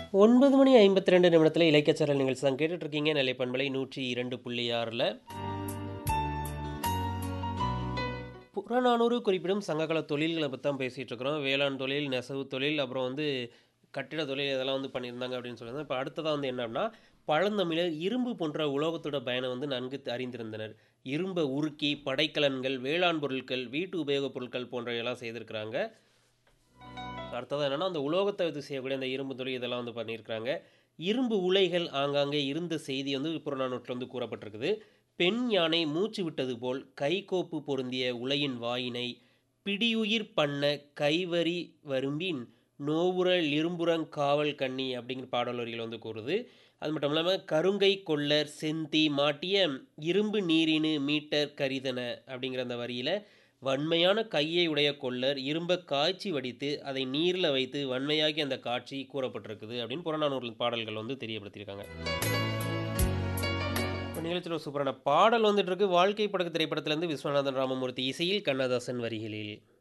9 மணி 52 நிமிடத்தில இலக்கியச்சாரல் நிகழ்ச்சி தான் கேட்டுட்டு இருக்கீங்க. நெல்லை பண்பலை 102.6ல. புறநானூறு குறிப்பிடும் சங்ககால தொழில்கள பத்தி தான் பேசிட்டு இருக்கிறோம். வேளாண் தொழில், நெசவு தொழில், அப்புறம் வந்து கட்டிட தொழில் இதெல்லாம் வந்து பண்ணியிருந்தாங்க அப்படின்னு சொல்லியிருந்தோம். இப்ப அடுத்ததா வந்து என்ன அப்படின்னா, பழந்தமிழர் இரும்பு போன்ற உலோகத்தோட பயனை வந்து நன்கு அறிந்திருந்தனர். இரும்ப உருக்கி, படைக்கலன்கள், வேளாண் பொருட்கள், வீட்டு உபயோகப் பொருட்கள் போன்றவையெல்லாம் செய்திருக்கிறாங்க. அடுத்ததா என்னன்னா, அந்த உலோகத்த வச்சு செய்யக்கூடிய அந்த இரும்பு தொழில் இதெல்லாம் வந்து பண்ணியிருக்கிறாங்க. இரும்பு உலைகள் ஆங்காங்கே இருந்த செய்தி வந்து புறநானூற்றுல வந்து கூறப்பட்டிருக்குது. பெண் யானை மூச்சு விட்டது போல் கைகோப்பு பொருந்திய உலையின் வாயினை பிடியுயிர் பண்ண கைவரி வரும்பின் நோவுற லிரும்புறங் காவல் கண்ணி அப்படிங்கிற பாடல் வரிகள் வந்து கூறுது. அது மட்டும் இல்லாம கருங்கை கொள்ளர் செந்தீ மாட்டிய இரும்பு நீரினு மீட்டற் கரிதன அப்படிங்கிற அந்த வரியில வன்மையான கையை உடைய கொல்லர் இரும்பக் காய்ச்சி வடித்து அதை நீர்ல வைத்து வன்மையாக்கிய அந்த காட்சி கூறப்பட்டிருக்குது அப்படின்னு புறநானூறு பாடல்கள் வந்து தெரியப்படுத்தியிருக்காங்க. இப்ப நிகழ்ச்சியில ஒரு சூப்பரான பாடல் வந்துட்டு இருக்கு. வாழ்க்கை படகு திரைப்படத்திலிருந்து விஸ்வநாதன் ராமமூர்த்தி இசையில் கண்ணதாசன் வரிகளில்.